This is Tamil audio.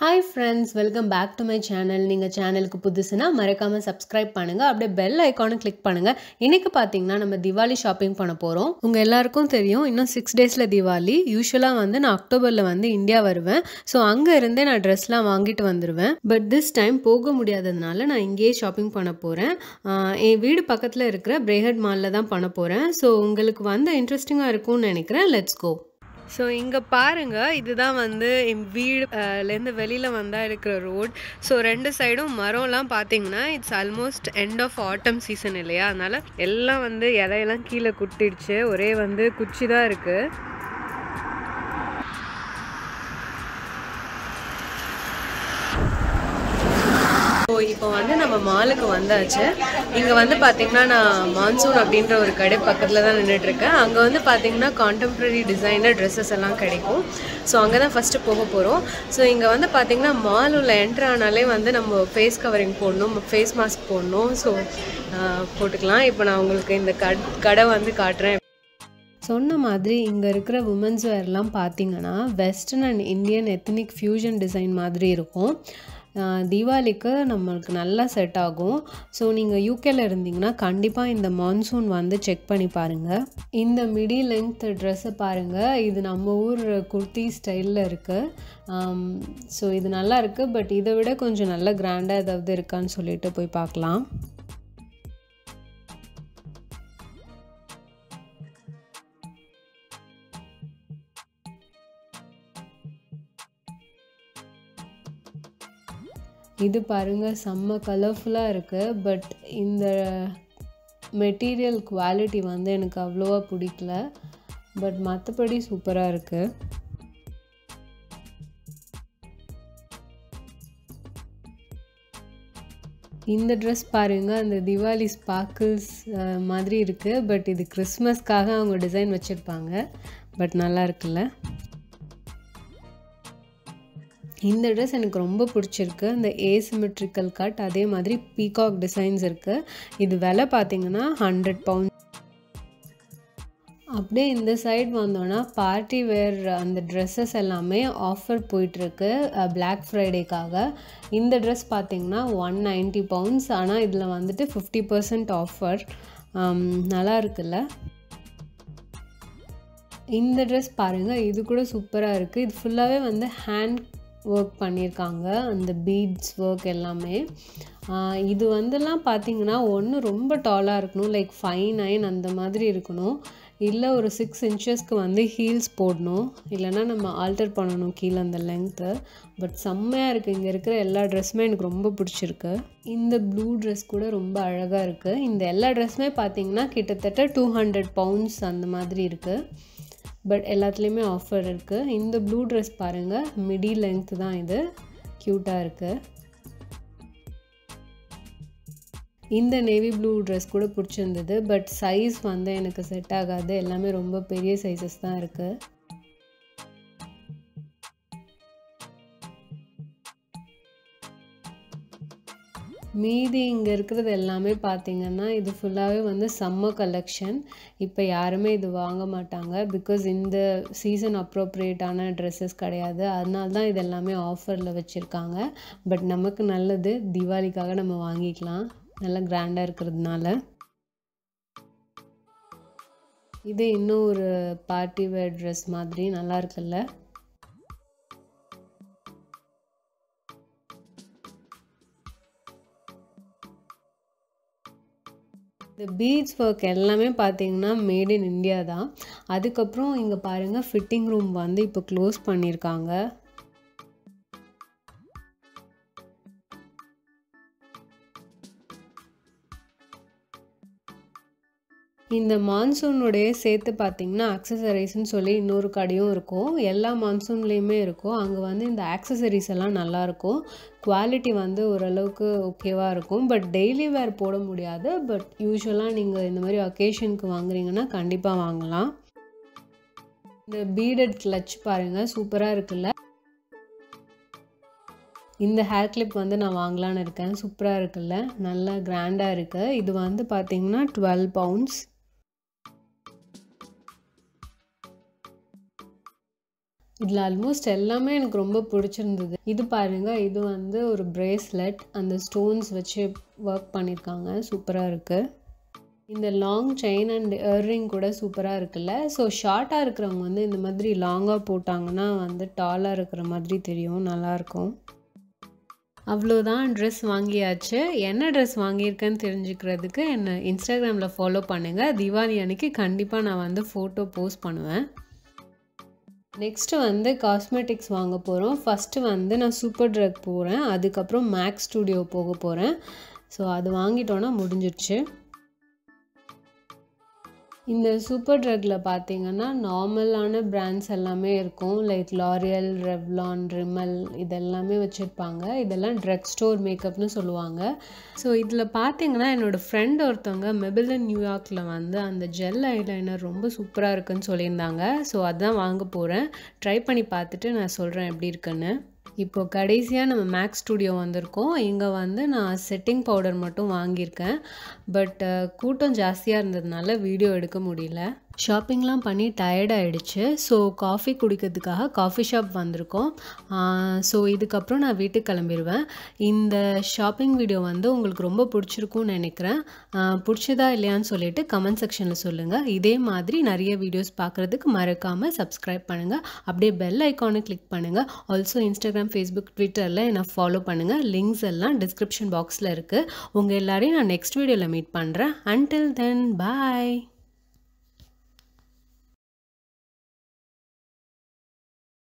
hi friends welcome back to my channel நீங்கள் சேனலுக்கு புதுசுனா மறக்காமல் சப்ஸ்கிரைப் பண்ணுங்கள் அப்படியே பெல் ஐக்கானை கிளிக் பண்ணுங்கள் இன்றைக்கி பார்த்தீங்கன்னா நம்ம திவாலி ஷாப்பிங் பண்ண போகிறோம் உங்கள் எல்லாருக்கும் தெரியும் இன்னும் சிக்ஸ் டேஸில் திவாலி யூஸ்வலாக வந்து நான் அக்டோபரில் வந்து இந்தியா வருவேன் ஸோ அங்கே இருந்தே நான் ட்ரெஸ்லாம் வாங்கிட்டு வந்துடுவேன் பட் திஸ் டைம் போக முடியாததுனால நான் இங்கேயே ஷாப்பிங் பண்ண போகிறேன் என் வீடு பக்கத்தில் இருக்கிற பிரேஹட் மாலில் தான் பண்ண போகிறேன் ஸோ உங்களுக்கு வந்து இன்ட்ரெஸ்டிங்காக இருக்கும்னு நினைக்கிறேன் லெட்ஸ் கோ ஸோ இங்கே பாருங்கள் இதுதான் வந்து என் வீடுலேருந்து வெளியில் வந்தால் இருக்கிற ரோட் ஸோ ரெண்டு சைடும் மரம்லாம் பார்த்தீங்கன்னா it's almost end of autumn season இல்லையா அதனால் எல்லாம் வந்து இலையெல்லாம் கீழே குட்டிடுச்சு ஒரே வந்து குச்சி தான் இருக்குது ஸோ இப்போ வந்து நம்ம மாலுக்கு வந்தாச்சு இங்கே வந்து பார்த்தீங்கன்னா நான் மான்சூன் அப்படின்ற ஒரு கடை பக்கத்தில் தான் நின்றுட்டுருக்கேன் அங்கே வந்து பார்த்தீங்கன்னா கான்டெம்ப்ரரி டிசைனர் ட்ரெஸ்ஸஸ் எல்லாம் கிடைக்கும் ஸோ அங்கே தான் ஃபஸ்ட்டு போக போகிறோம் ஸோ இங்கே வந்து பார்த்தீங்கன்னா மால் உள்ள என்ட்ரு ஆனாலே வந்து நம்ம ஃபேஸ் கவரிங் போடணும் ஃபேஸ் மாஸ்க் போடணும் ஸோ போட்டுக்கலாம் இப்போ நான் உங்களுக்கு இந்த கட் கடை வந்து காட்டுறேன் சொன்ன மாதிரி இங்கே இருக்கிற உமன்ஸ் வேர்லாம் பார்த்தீங்கன்னா western and Indian ethnic fusion design மாதிரி இருக்கும் தீபாவளிக்கு நம்மளுக்கு நல்லா செட் ஆகும் ஸோ நீங்கள் யூகேல இருந்தீங்கன்னா கண்டிப்பாக இந்த மான்சூன் வந்து செக் பண்ணி பாருங்கள் இந்த மிடி லென்த் ட்ரெஸ்ஸை பாருங்கள் இது நம்ம ஊர் குர்த்தி ஸ்டைலில் இருக்குது ஸோ இது நல்லா இருக்குது பட் இதை விட கொஞ்சம் நல்ல கிராண்டாக ஏதாவது இருக்கான்னு சொல்லிட்டு போய் பார்க்கலாம் இது பாருங்கள் செம்ம கலர்ஃபுல்லாக இருக்குது பட் இந்த மெட்டீரியல் குவாலிட்டி வந்து எனக்கு அவ்வளோவா பிடிக்கல பட் மற்றபடி சூப்பராக இருக்குது இந்த ட்ரெஸ் பாருங்கள் அந்த திவாலி ஸ்பார்க்கிள்ஸ் மாதிரி இருக்குது பட் இது கிறிஸ்மஸ்க்காக அவங்க டிசைன் வச்சுருப்பாங்க பட் நல்லா இருக்குல்ல இந்த ட்ரெஸ் எனக்கு ரொம்ப பிடிச்சிருக்கு இந்த ஏசிமெட்ரிக்கல் கட் அதே மாதிரி பீகாக் டிசைன்ஸ் இருக்குது இது விலை பார்த்தீங்கன்னா ஹண்ட்ரட் பவுண்ட் அப்படியே இந்த சைட் வந்தோன்னா பார்ட்டி வேர் அந்த ட்ரெஸ்ஸஸ் எல்லாமே ஆஃபர் போயிட்டுருக்கு பிளாக் ஃப்ரைடேக்காக இந்த ட்ரெஸ் பார்த்திங்கன்னா ஒன் நைன்ட்டி பவுண்ட்ஸ் ஆனால் இதில் வந்துட்டு ஃபிஃப்டி பர்சன்ட் ஆஃபர் நல்லா இருக்குல்ல இந்த ட்ரெஸ் பாருங்கள் இது கூட சூப்பராக இருக்குது இது ஃபுல்லாகவே வந்து ஹேண்ட் ஒர்க் பண்ணியிருக்காங்க அந்த பீட்ஸ் ஒர்க் எல்லாமே இது வந்துலாம் பார்த்தீங்கன்னா ஒன்று ரொம்ப டாலாக இருக்கணும் லைக் ஃபைவ் நைன் அந்த மாதிரி இருக்கணும் இல்லை ஒரு சிக்ஸ் இன்ச்சஸ்க்கு வந்து ஹீல்ஸ் போடணும் இல்லைனா நம்ம ஆல்டர் பண்ணணும் கீழே அந்த லென்த்து பட் செம்மையாக இருக்குது இங்கே இருக்கிற எல்லா ட்ரெஸ்ஸுமே எனக்கு ரொம்ப பிடிச்சிருக்கு இந்த ப்ளூ ட்ரெஸ் கூட ரொம்ப அழகாக இருக்குது இந்த எல்லா ட்ரெஸ்ஸுமே பார்த்தீங்கன்னா கிட்டத்தட்ட டூ ஹண்ட்ரட் பவுண்ட்ஸ் அந்த மாதிரி இருக்குது பட் எல்லாத்துலேயுமே ஆஃபர் இருக்குது இந்த ப்ளூ ட்ரெஸ் பாருங்கள் மிடி லென்த் தான் இது க்யூட்டாக இருக்குது இந்த நேவி ப்ளூ ட்ரெஸ் கூட பிடிச்சிருந்தது பட் சைஸ் வந்து எனக்கு செட் ஆகாது எல்லாமே ரொம்ப பெரிய சைஸஸ் தான் இருக்குது மீதி இங்கே இருக்கிறது எல்லாமே பார்த்திங்கன்னா இது ஃபுல்லாகவே வந்து சம்மர் கலெக்ஷன் இப்போ யாருமே இது வாங்க மாட்டாங்க பிகாஸ் இந்த சீசன் அப்ரோப்ரியேட்டான ட்ரெஸ்ஸஸ் கிடையாது அதனால தான் இது எல்லாமே ஆஃபரில் வச்சுருக்காங்க பட் நமக்கு நல்லது தீபாவளிக்காக நம்ம வாங்கிக்கலாம் நல்லா கிராண்டாக இருக்கிறதுனால இது இன்னும் ஒரு பார்ட்டி வேர் ட்ரெஸ் மாதிரி நல்லா இருக்குல்ல இந்த பீட்ஸ் ஒர்க் எல்லாமே பார்த்தீங்கன்னா மேட் இன் இந்தியா தான் அதுக்கப்புறம் இங்கே பாருங்கள் ஃபிட்டிங் ரூம் வந்து இப்போ க்ளோஸ் பண்ணியிருக்காங்க இந்த மான்சூனுடைய சேர்த்து பார்த்திங்கன்னா அக்சசரிஸ்ன்னு சொல்லி இன்னொரு கடையும் இருக்கும் எல்லா மான்சூன்லேயுமே இருக்கும் அங்கே வந்து இந்த ஆக்சசரிஸ் எல்லாம் நல்லாயிருக்கும் குவாலிட்டி வந்து ஓரளவுக்கு ஓகேவாக இருக்கும் பட் டெய்லி வேர் போட முடியாது பட் யூஸ்வலாக நீங்கள் இந்த மாதிரி ஒகேஷனுக்கு வாங்குறீங்கன்னா கண்டிப்பாக வாங்கலாம் இந்த பீடட் கிளச் பாருங்கள் சூப்பராக இருக்குல்ல இந்த ஹேர் கிளிப் வந்து நான் வாங்கலான்னு இருக்கேன் சூப்பராக இருக்குல்ல நல்லா கிராண்டாக இருக்குது இது வந்து பார்த்திங்கன்னா டுவெல் பவுண்ட்ஸ் இதில் ஆல்மோஸ்ட் எல்லாமே எனக்கு ரொம்ப பிடிச்சிருந்தது இது பாருங்க இது வந்து ஒரு பிரேஸ்லெட் அந்த ஸ்டோன்ஸ் வச்சு ஒர்க் பண்ணியிருக்காங்க சூப்பராக இருக்குது இந்த லாங் செயின் அண்ட் இயர்ரிங் கூட சூப்பராக இருக்குல்ல ஸோ ஷார்ட்டாக இருக்கிறவங்க வந்து இந்த மாதிரி லாங்காக போட்டாங்கன்னா வந்து டாலாக இருக்கிற மாதிரி தெரியும் நல்லாயிருக்கும் அவ்வளோதான் ட்ரெஸ் வாங்கியாச்சு என்ன ட்ரெஸ் வாங்கியிருக்கேன்னு தெரிஞ்சுக்கிறதுக்கு என்னை இன்ஸ்டாகிராமில் ஃபாலோ பண்ணுங்கள் தீபாவளி அன்னைக்கு கண்டிப்பாக நான் வந்து ஃபோட்டோ போஸ்ட் பண்ணுவேன் நெக்ஸ்ட்டு வந்து காஸ்மெட்டிக்ஸ் வாங்க போகிறோம் ஃபஸ்ட்டு வந்து நான் சூப்பர் ட்ரக் போகிறேன் அதுக்கப்புறம் மேக்ஸ் ஸ்டூடியோ போக போகிறேன் ஸோ அது வாங்கிட்டோன்னா முடிஞ்சிடுச்சு இந்த சூப்பர் ட்ரக்கில் பார்த்தீங்கன்னா நார்மலான பிராண்ட்ஸ் எல்லாமே இருக்கும் லைக் லாரியல் ரெவ்லான் ரிமல் இதெல்லாமே வச்சுருப்பாங்க இதெல்லாம் ட்ரக் ஸ்டோர் மேக்கப்னு சொல்லுவாங்க ஸோ இதில் பார்த்தீங்கன்னா என்னோடய ஃப்ரெண்ட் ஒருத்தவங்க மெபிலன் நியூயார்க்கில் வந்து அந்த ஜெல் ஐலைனர் ரொம்ப சூப்பராக இருக்குன்னு சொல்லியிருந்தாங்க ஸோ அதான் வாங்க போகிறேன் ட்ரை பண்ணி பார்த்துட்டு நான் சொல்கிறேன் எப்படி இருக்குன்னு இப்போ கடைசியாக நம்ம மேக்ஸ் ஸ்டுடியோ வந்திருக்கோம் இங்கே வந்து நான் செட்டிங் பவுடர் மட்டும் வாங்கியிருக்கேன் பட் கூட்டம் ஜாஸ்தியாக இருந்ததுனால வீடியோ எடுக்க முடியல ஷாப்பிங்லாம் பண்ணி டயர்ட் ஆகிடுச்சு ஸோ காஃபி குடிக்கிறதுக்காக காஃபி ஷாப் வந்திருக்கோம் ஸோ இதுக்கப்புறம் நான் வீட்டுக்கு கிளம்பிடுவேன் இந்த ஷாப்பிங் வீடியோ வந்து உங்களுக்கு ரொம்ப பிடிச்சிருக்கும்னு நினைக்கிறேன் பிடிச்சதா இல்லையான்னு சொல்லிட்டு கமெண்ட் செக்ஷனில் சொல்லுங்கள் இதே மாதிரி நிறைய வீடியோஸ் பார்க்குறதுக்கு மறக்காமல் சப்ஸ்கிரைப் பண்ணுங்கள் அப்படியே பெல் ஐக்கானை கிளிக் பண்ணுங்கள் ஆல்சோ இன்ஸ்டாகிராம் ஃபேஸ்புக் ட்விட்டரில் என்னை ஃபாலோ பண்ணுங்கள் லிங்க்ஸ் எல்லாம் டிஸ்கிரிப்ஷன் பாக்ஸில் இருக்குது உங்கள் எல்லாரையும் நான் நெக்ஸ்ட் வீடியோவில் மீட் பண்ணுறேன் அன்டில் தென் பாய்